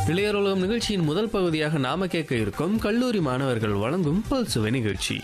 இளையருலகம் நிகழ்ச்சியின் முதல் பகுதியாக நாம கேட்க இருக்கும் கல்லூரி மாணவர்கள் வழங்கும் பல்சுவை நிகழ்ச்சி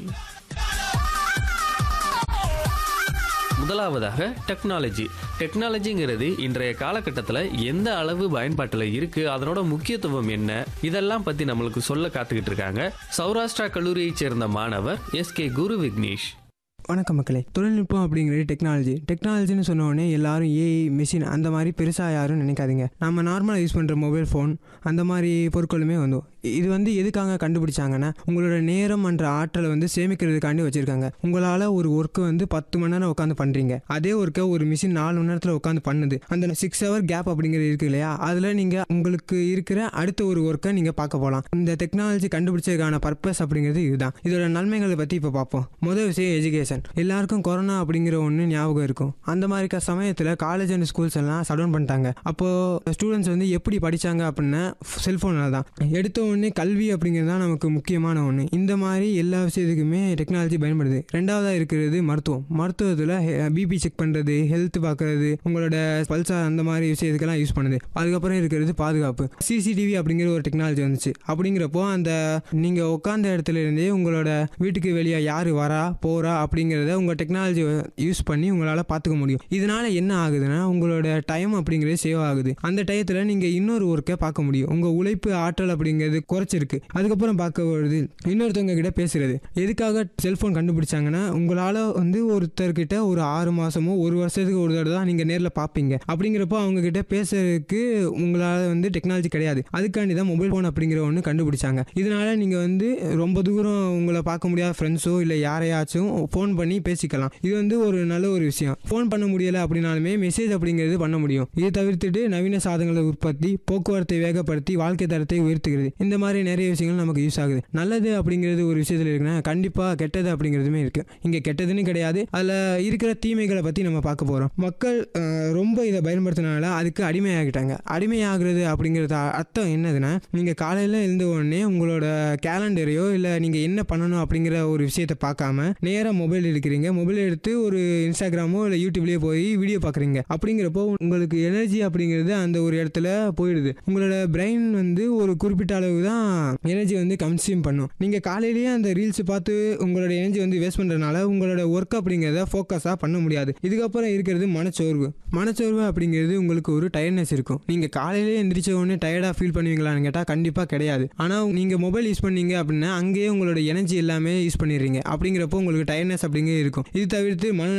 முதலாவதாக டெக்னாலஜி டெக்னாலஜிங்கிறது இன்றைய காலகட்டத்தில் எந்த அளவு பயன்பாட்டில் இருக்கு அதனோட முக்கியத்துவம் என்ன இதெல்லாம் பத்தி நம்மளுக்கு சொல்ல காத்துக்கிட்டு இருக்காங்க சௌராஷ்டிரா கல்லூரியைச் சேர்ந்த மாணவர் எஸ் கே குரு விக்னேஷ் வணக்கம் மக்களே தொழில்நுட்பம் அப்படிங்கிறது டெக்னாலஜி டெக்னாலஜின்னு சொன்ன உடனே எல்லாரும் ஏஐ மிஷின் அந்த மாதிரி பெருசாக யாரும் நினைக்காதீங்க நம்ம நார்மலாக யூஸ் பண்ணுற மொபைல் ஃபோன் அந்த மாதிரி பொருட்களுமே வந்தும் இது வந்து எதுக்காக கண்டுபிடிச்சாங்கன்னா உங்களோட நேரம் என்ற ஆற்றலை வந்து சேமிக்கிறதுக்காண்டி வச்சுருக்காங்க உங்களால் ஒரு ஒர்க்கை வந்து பத்து மணி நேரம் உட்காந்து பண்ணுறீங்க அதே ஒர்க்கை ஒரு மிஷின் நாலு மணி நேரத்தில் உட்காந்து பண்ணுது அந்த சிக்ஸ் ஹவர் கேப் அப்படிங்கிறது இருக்கு இல்லையா அதில் நீங்கள் உங்களுக்கு இருக்கிற அடுத்த ஒரு ஒர்க்கை நீங்கள் பார்க்க போகலாம் இந்த டெக்னாலஜி கண்டுபிடிச்சதுக்கான பர்பஸ் அப்படிங்கிறது இதுதான் இதோட நன்மைகளை பற்றி இப்போ பார்ப்போம் முதல் விஷயம் எஜுகேஷன் எல்லாருக்கும் கொரோனா அப்படிங்கிற ஒன்று ஞாபகம் இருக்கும் அந்த மாதிரி க- சமயத்தில் காலேஜ் அண்ட் ஸ்கூல்ஸ் எல்லாம் சடவுன் பண்ணிட்டாங்க அப்போது ஸ்டூடெண்ட்ஸ் வந்து எப்படி படித்தாங்க அப்படின்னா செல்ஃபோனில் தான் எடுத்த உடனே கல்வி அப்படிங்கிறது தான் நமக்கு முக்கியமான ஒன்று இந்த மாதிரி எல்லா விஷயத்துக்குமே டெக்னாலஜி பயன்படுது ரெண்டாவதாக இருக்கிறது மருத்துவம் மருத்துவத்தில் பிபி செக் பண்ணுறது ஹெல்த் பார்க்குறது உங்களோட பல்சா அந்த மாதிரி விஷயத்துக்கெல்லாம் யூஸ் பண்ணுது அதுக்கப்புறம் இருக்கிறது பாதுகாப்பு சிசிடிவி அப்படிங்கிற ஒரு டெக்னாலஜி வந்துச்சு அப்படிங்கிறப்போ அந்த நீங்கள் உட்காந்த இடத்துல இருந்தே உங்களோட வீட்டுக்கு வெளியே யார் வரா போகிறா அப்படிங்கிறத உங்கள் டெக்னாலஜி யூஸ் பண்ணி உங்களால் பார்த்துக்க முடியும் இதனால என்ன ஆகுதுன்னா உங்களோட டைம் அப்படிங்கிறது சேவ் ஆகுது அந்த டயத்தில் நீங்கள் இன்னொரு ஒர்க்கை பார்க்க முடியும் உங்கள் உழைப்பு ஆற்றல் அப்படிங்கிறது குறைச்சிருக்கு அதுக்கப்புறம் பார்க்க வருது இன்னொருத்தவங்க கிட்ட பேசுறது எதுக்காக செல்ஃபோன் கண்டுபிடிச்சாங்கன்னா உங்களால் வந்து ஒருத்தர்கிட்ட ஒரு ஆறு மாதமோ ஒரு வருஷத்துக்கு ஒரு தடவை தான் நீங்கள் நேரில் பார்ப்பீங்க அப்படிங்கிறப்போ அவங்க கிட்ட பேசுறதுக்கு உங்களால் வந்து டெக்னாலஜி கிடையாது அதுக்காண்டி தான் மொபைல் ஃபோன் அப்படிங்கிற ஒன்று கண்டுபிடிச்சாங்க இதனால நீங்கள் வந்து ரொம்ப தூரம் உங்களை பார்க்க முடியாத ஃப்ரெண்ட்ஸோ இல்லை யாரையாச்சும் ஃபோன் பண்ணி பேசிக்கலாம் இது வந்து ஒரு நல்ல ஒரு விஷயம் ஃபோன் பண்ண முடியலை அப்படின்னாலுமே மெசேஜ் அப்படிங்கிறது பண்ண முடியும் இது தவிர்த்துட்டு நவீன சாதனங்களை உற்பத்தி போக்குவரத்தை வேகப்படுத்தி வாழ்க்கை தரத்தை உயர்த்துகிறது இந்த மாதிரி நிறைய விஷயங்கள் நமக்கு யூஸ் ஆகுது நல்லது அப்படிங்கிறது ஒரு விஷயத்தில் இருக்குன்னா கண்டிப்பாக கெட்டது அப்படிங்கிறதுமே இருக்குது இங்கே கெட்டதுன்னு கிடையாது அதில் இருக்கிற தீமைகளை பற்றி நம்ம பார்க்க போகிறோம் மக்கள் அஹ், ரொம்ப இதை பயன்படுத்தினால அதுக்கு அடிமையாகிட்டாங்க அடிமையாகிறது அப்படிங்கிறது அ- அர்த்தம் என்னதுன்னா நீங்கள் காலையில் எழுந்த உடனே உங்களோட கேலண்டரையோ இல்லை நீங்கள் என்ன பண்ணணும் அப்படிங்கிற ஒரு விஷயத்தை பார்க்காம நேராக மொபைல் எடுக்கிறீங்க மொபைல் எடுத்து ஒரு இன்ஸ்டாகிராமோ இல்லை யூடியூப்லேயோ போய் வீடியோ பார்க்குறீங்க அப்படிங்கிறப்போ உங்களுக்கு எனர்ஜி அப்படிங்கிறது அந்த ஒரு இடத்துல போயிடுது உங்களோட பிரெயின் வந்து ஒரு குறிப்பிட்ட அளவு தான் எனர்ஜி வந்து கன்சியூம் பண்ணும் நீங்கள் காலையிலேயே அந்த ரீல்ஸ் பார்த்து உங்களோட எனர்ஜி வந்து வேஸ்ட் பண்ணுறதுனால உங்களோட ஒர்க் அப்படிங்கிறத ஃபோக்கஸாக பண்ண முடியாது இதுக்கப்புறம் இருக்கிறது மனச்சோர்வு மனச்சோர்வு அப்படிங்கிறது உங்களுக்கு ஒரு டயர்ட்னஸ் இருக்கும் நீங்கள் காலையிலேயே எந்திரிச்ச உடனே டயர்டாக ஃபீல் பண்ணுவீங்களான்னு கேட்டால் கண்டிப்பாக கிடையாது ஆனால் நீங்கள் மொபைல் யூஸ் பண்ணீங்க அப்படின்னா அங்கேயே உங்களோட எனர்ஜி எல்லாமே யூஸ் பண்ணிடுறீங்க அப்படிங்கிறப்போ உங்களுக்கு டயர்ட்னஸ் அப்படிங்கிறது இருக்கும் இது தவிர்த்து மன